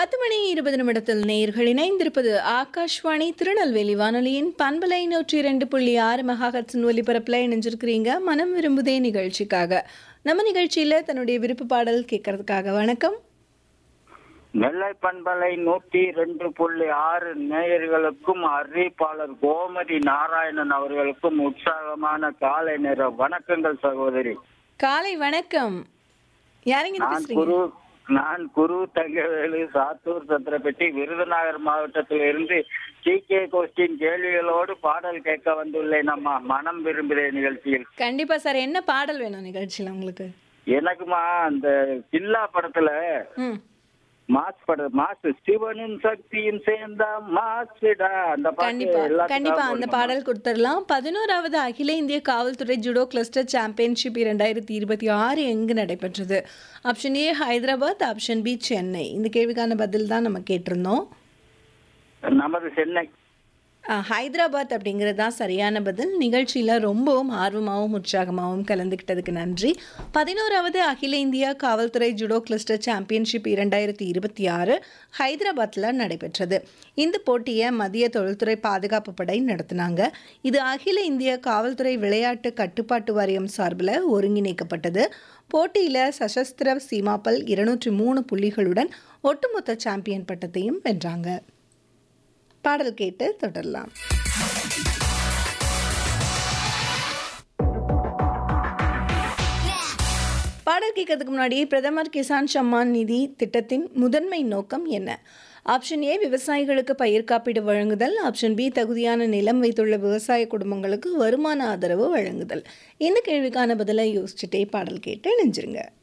பத்து மணி இருபது நிமிடத்தில் நேயர்கள் இணைந்திருப்பது ஆகாஷ்வாணி திருநெல்வேலி வானொலியின் பண்பலை நூற்றி இரண்டு புள்ளி ஆறு மெகாஹட்ஸின் ஒலிபரப்பில் இணைஞ்சிருக்கிறீங்க மனம் விரும்புதே நிகழ்ச்சிக்காக நம்ம நிகழ்ச்சியில் தன்னுடைய விருப்ப பாடல் கேட்கறதுக்காக வணக்கம் நெல்லை பண்பலை நூற்றி ரெண்டு புள்ளி ஆறு நேயர்களுக்கும் அறிவிப்பாளர் கோமதி நாராயணன் அவர்களுக்கும் உற்சாகமான காலை நேர வணக்கங்கள் சகோதரி காலை வணக்கம் யாருங்க இது நான் பேசுறீங்க குரு நான் குரு தங்கவேலு சாத்தூர் சத்திரப்பட்டி விருதுநகர் மாவட்டத்தில் இருந்து டி கே கோஷ்டின் கேள்விகளோடு பாடல் கேட்க வந்துள்ளேன் நம்ம மனம் விரும்புகிற நிகழ்ச்சியில் கண்டிப்பா சார் என்ன பாடல் வேணும் நிகழ்ச்சியில் உங்களுக்கு எனக்குமா அந்த கில்லா படத்துல ம் மாஸ் பட மாசு சிவனும் சக்தியும் சேர்ந்தா மாசுடா அந்த பாட்டு கண்டிப்பா எல்லாத்துக்கும் கண்டிப்பா அந்த போடுமா? பாடல் கொடுத்துடலாம் பதினோராவது அகில இந்திய காவல்துறை ஜுடோ கிளஸ்டர் சாம்பியன்ஷிப் இரண்டாயிரத்தி இருபத்தி ஆறு எங்கு நடைபெற்றது option A Hyderabad option B Chennai இந்த கேள்விக்கான பதில் தான் நம்ம கேட்டிருந்தோம் நமது சென்னை அஹ், ஹைதராபாத் அப்படிங்கிறது தான் சரியான பதில் நிகழ்ச்சியில் ரொம்பவும் ஆர்வமாகவும் உற்சாகமாகவும் கலந்துக்கிட்டதுக்கு நன்றி பதினோராவது அகில இந்தியா காவல்துறை ஜுடோ கிளஸ்டர் சாம்பியன்ஷிப் இரண்டாயிரத்தி இருபத்தி ஆறு ஹைதராபாத்தில் நடைபெற்றது இந்த போட்டியை மத்திய தொழில்துறை பாதுகாப்பு படை நடத்தினாங்க இது அகில இந்திய காவல்துறை விளையாட்டு கட்டுப்பாட்டு வாரியம் சார்பில் ஒருங்கிணைக்கப்பட்டது போட்டியில் சசஸ்திர சீமாப்பல் இருநூற்றி மூணு புள்ளிகளுடன் ஒட்டுமொத்த சாம்பியன் பட்டத்தையும் வென்றாங்க பாடல் கேட்டு தொடரலாம் பாடல் கேட்கறதுக்கு முன்னாடி பிரதமர் கிசான் சம்மான் நிதி திட்டத்தின் முதன்மை நோக்கம் என்ன ஆப்ஷன் ஏ விவசாயிகளுக்கு பயிர் காப்பீடு வழங்குதல் ஆப்ஷன் பி தகுதியான நிலம் வைத்துள்ள விவசாய குடும்பங்களுக்கு வருமான ஆதரவு வழங்குதல் இந்த கேள்விக்கான பதிலை யோசிச்சுட்டே பாடல் கேட்டு இணைஞ்சிருங்க